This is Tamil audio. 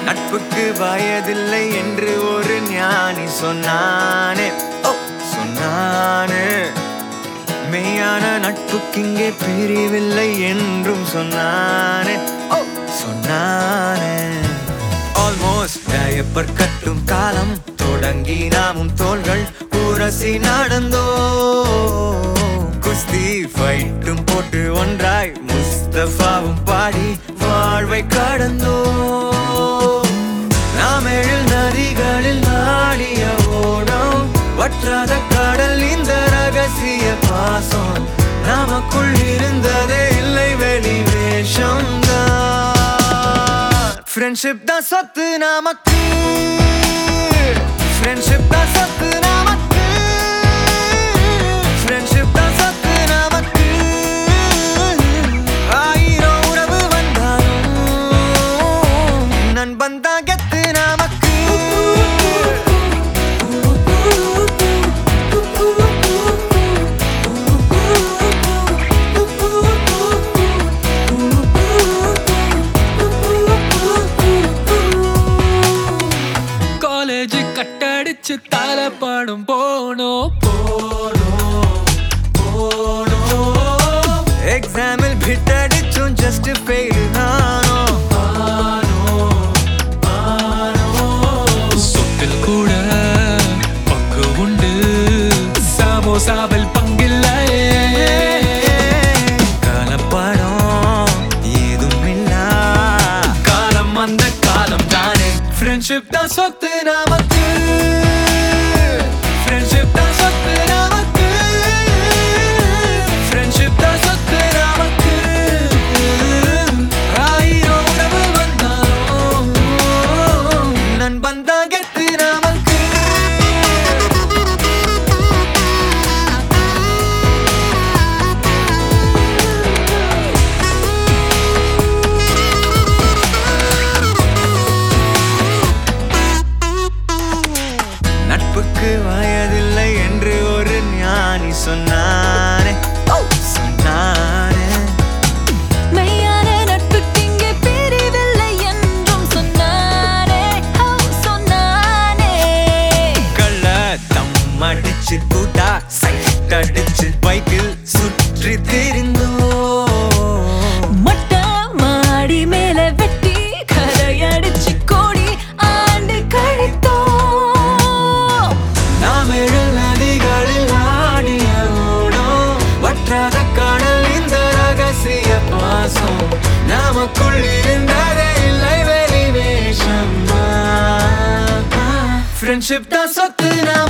நட்புக்கு வயதில்லை என்று ஒரு ஞானி சொன்னானே ஓ சொன்னானே மெய்யான நட்புக்கிங்கே பிரிவில்லை என்றும் சொன்னானே ஓ சொன்னானே ஆல்மோஸ்ட் டயப்பர் கட்டும் காலம் தொடங்கி நாமும் தோள்கள் உரசி நடந்தோ குஸ்தி ஃபைட்டும் போட்டு ஒன்றாய் முஸ்தபாவும் பாடி வாழ்வை கடந்தோ நாம் எழில் நதிகளில் நாடிய ஓடம் வற்றாத கடல் இந்த ரகசிய பாசம் நமக்குள் இருந்ததே இல்லை வெளி வேஷம் ஃப்ரெண்ட்ஷிப் தான் சொத்து நமக்கு ஃப்ரெண்ட்ஷிப் தான் சொத்து நமக்கு ஃப்ரெண்ட்ஷிப் தான் சொத்து நமக்கு ஆயிரம் உறவு வந்தாலும் நண்பன் தான் கெத்து நமக்கு காலேஜ் கட்டடிச்சு தலை பாடும் போனோம் போனோம் போனோம் எக்ஸாமில் பிட் அடிச்சும் ஜஸ்ட் ஃபெயில் நானோ சொத்தில் கூட பங்கு உண்டு சமோசாவில் பங்கில்லையே கலப்படம் ஏதும் இல்லா காலம் அந்த காலம் தானே ஃப்ரெண்ட்ஷிப் தான் சொத்து நமக்கு ஃப்ரெண்ட்ஷிப் தான் சொத்து நமக்கு ஃப்ரெண்ட்ஷிப் தான் சொத்து நமக்கு ஆயிரம் உறவு வந்தாலும் நண்பன் தான் கெத்து நமக்கு நட்புக்கு வயதில்லை என்று ஒரு ஞானி சொன்னானே ஓ, சொன்னானே மெய்யான நட்புக்கிங்கே பிரிவில்லை என்றும் சொன்னானே ஓ சொன்னானே கள்ள தம் அடிச்சு கூட்டா சைட் அடிச்சு பைக்கில் சுற்றி திரிந்தோ மொட்டை மாடி மேல வெட்டி கரையடிச்சு கோடி ஆண்டு கழித்தோம் நாம் எழில் நதிகளில் ஆடிய ஓடம் வற்றாத கடல் இந்த ரகசிய பாசம் நமக்குள் இருந்ததே இல்லை வெளி வேஷம் ஃப்ரெண்ட்ஷிப் தான் சொத்து நாம